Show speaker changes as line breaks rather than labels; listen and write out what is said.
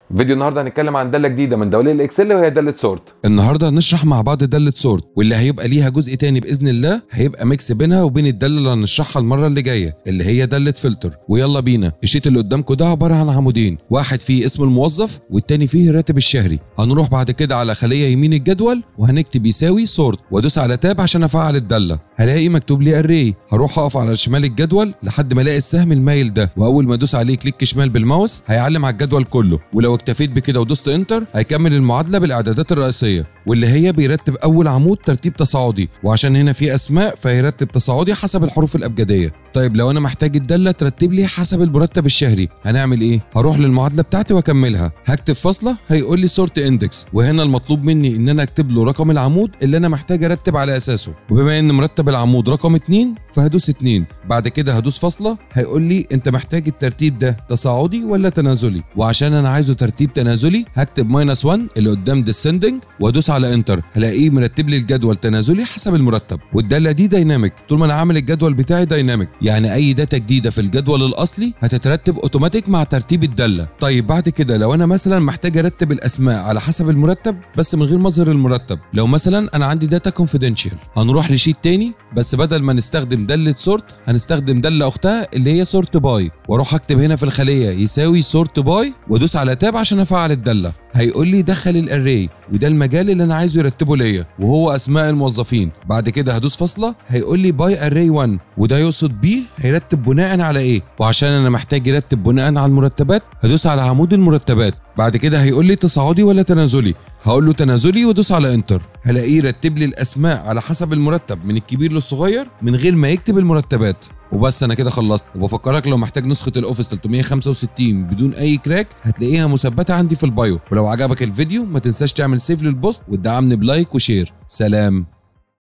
فيديو النهارده هنتكلم عن داله جديده من دولة الاكسل وهي داله سورت
النهارده هنشرح مع بعض دالة سورت واللي هيبقى ليها جزء تاني باذن الله هيبقى ميكس بينها وبين الداله اللي هنشرحها المره اللي جايه اللي هي داله فلتر ويلا بينا الشيت اللي قدامكم ده عباره عن عمودين واحد فيه اسم الموظف والتاني فيه الراتب الشهري هنروح بعد كده على خليه يمين الجدول وهنكتب يساوي سورت وادوس على تاب عشان افعل الداله هلاقي مكتوب لي اري هروح اقف على شمال الجدول لحد ما الاقي السهم المايل ده واول ما ادوس عليه كليك شمال بالماوس هيعلم على الجدول كله ولو اكتفيت بكده ودوست انتر هيكمل المعادله بالاعدادات الرئيسيه واللي هي بيرتب اول عمود ترتيب تصاعدي وعشان هنا في اسماء فيرتب تصاعدي حسب الحروف الابجديه طيب لو انا محتاج الداله ترتب لي حسب المرتب الشهري هنعمل ايه هروح للمعادله بتاعتي واكملها هكتب فاصله هيقول لي سورت اندكس وهنا المطلوب مني ان انا اكتب له رقم العمود اللي انا محتاج ارتب على اساسه وبما ان مرتب العمود رقم 2 فهدوس 2 بعد كده هدوس فاصله هيقول لي انت محتاج الترتيب ده تصاعدي ولا تنازلي وعشان انا عايزه ترتيب تنازلي هكتب ماينس 1 اللي قدام ديسندنج وادوس على انتر هلاقيه مرتب لي الجدول تنازلي حسب المرتب والداله دي دايناميك طول ما انا عامل الجدول بتاعي دايناميك يعني اي داتا جديده في الجدول الاصلي هتترتب اوتوماتيك مع ترتيب الداله طيب بعد كده لو انا مثلا محتاج ارتب الاسماء على حسب المرتب بس من غير مظهر المرتب لو مثلا انا عندي داتا كونفيدنشال هنروح لشيت تاني بس بدل ما نستخدم داله سورت هنستخدم داله اختها اللي هي سورت باي واروح اكتب هنا في الخليه يساوي سورت باي وادوس على تاب عشان افعل الداله هيقول لي دخل الاري وده المجال اللي انا عايزه يرتبه ليا وهو اسماء الموظفين بعد كده هدوس فاصله هيقول لي باي اري 1 وده يقصد بيه هيرتب بناء على ايه وعشان انا محتاج يرتب بناء على المرتبات هدوس على عمود المرتبات بعد كده هيقول لي تصاعدي ولا تنازلي هقول له تنازلي وادوس على انتر هلاقيه يرتب لي الاسماء على حسب المرتب من الكبير للصغير من غير ما يكتب المرتبات وبس انا كده خلصت وبفكرك لو محتاج نسخه الاوفيس 365 بدون اي كراك هتلاقيها مثبته عندي في البايو ولو عجبك الفيديو ما تنساش تعمل سيف للبوست وتدعمني بلايك وشير سلام